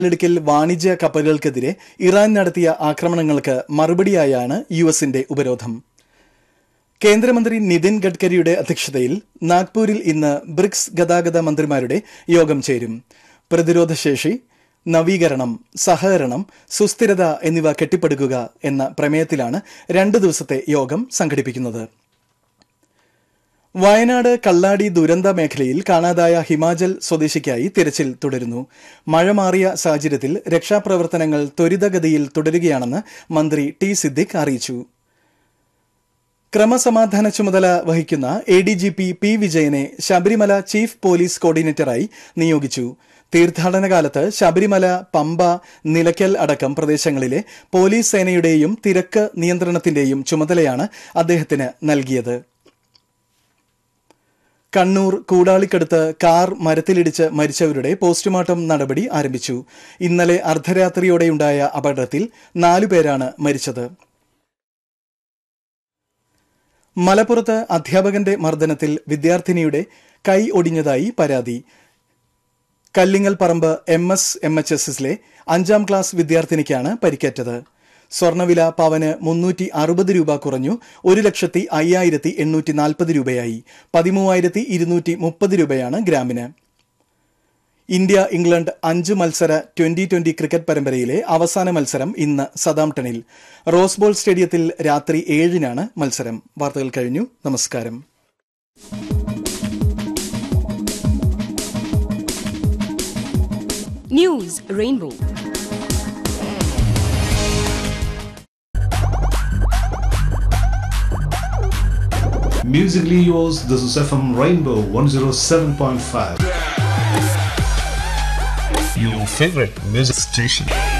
കടലിടുക്കിൽ വാണിജ്യ കപ്പലുകൾക്കെതിരെ ഇറാൻ നടത്തിയ ആക്രമണങ്ങൾക്ക് മറുപടിയായാണ് യു എസിന്റെ ഉപരോധം കേന്ദ്രമന്ത്രി നിതിൻ ഗഡ്കരിയുടെ അധ്യക്ഷതയിൽ നാഗ്പൂരിൽ ഇന്ന് ബ്രിക്സ് ഗതാഗത മന്ത്രിമാരുടെ യോഗം ചേരും പ്രതിരോധശേഷി നവീകരണം സഹകരണം സുസ്ഥിരത എന്നിവ കെട്ടിപ്പടുക്കുക എന്ന പ്രമേയത്തിലാണ് രണ്ട് ദിവസത്തെ യോഗം സംഘടിപ്പിക്കുന്നത് വയനാട് കള്ളാടി ദുരന്ത മേഖലയിൽ കാണാതായ ഹിമാചൽ സ്വദേശിക്കായി തിരച്ചിൽ തുടരുന്നു മഴ മാറിയ സാഹചര്യത്തിൽ രക്ഷാപ്രവർത്തനങ്ങൾ ത്വരിതഗതിയിൽ തുടരുകയാണെന്ന് മന്ത്രി ടി സിദ്ദിഖ് അറിയിച്ചു ക്രമസമാധാന ചുമതല വഹിക്കുന്ന A D G P P വിജയനെ ശബരിമല ചീഫ് പോലീസ് കോർഡിനേറ്ററായി നിയോഗിച്ചു തീർത്ഥാടന കാലത്ത് ശബരിമല പമ്പ നിലയ്ക്കൽ അടക്കം പ്രദേശങ്ങളിലെ പോലീസ് സേനയുടെയും തിരക്ക് നിയന്ത്രണത്തിന്റെയും ചുമതലയാണ് അദ്ദേഹത്തിന് നൽകിയത് കണ്ണൂർ കൂടാളിക്കടുത്ത് കാർ മരത്തിലിടിച്ച് മരിച്ചവരുടെ പോസ്റ്റ്മോർട്ടം നടപടി ആരംഭിച്ചു ഇന്നലെ അർദ്ധരാത്രിയോടെയുണ്ടായ അപകടത്തിൽ നാലുപേരാണ് മരിച്ചത് മലപ്പുറത്ത് അധ്യാപകന്റെ മർദ്ദനത്തിൽ വിദ്യാർത്ഥിനിയുടെ കൈ ഒടിഞ്ഞതായി പരാതി Kallingal Paramba M S M H S എസിലെ അഞ്ചാം ക്ലാസ് വിദ്യാർത്ഥിനിക്കാണ് പരിക്കേറ്റത് സ്വർണ്ണവില പവന് മുന്നൂറ്റി അറുപത് രൂപ കുറഞ്ഞു ഒരു ലക്ഷത്തി അയ്യായിരത്തി എണ്ണൂറ്റി നാൽപ്പത് രൂപയായി പതിമൂവായിരത്തി ഇരുന്നൂറ്റി മുപ്പത് രൂപയാണ് ഗ്രാമിന് ഇന്ത്യ ഇംഗ്ലണ്ട് അഞ്ച് മത്സര ട്വന്റി ട്വന്റി ക്രിക്കറ്റ് പരമ്പരയിലെ അവസാന മത്സരം ഇന്ന് സതാംപ്ടണിൽ റോസ്ബോൾ സ്റ്റേഡിയത്തിൽ രാത്രി ഏഴിനാണ് മത്സരം വാർത്തകൾ കഴിഞ്ഞു നമസ്കാരം News Rainbow. Musically yours, this is FM Rainbow 107.5. Your favorite music station.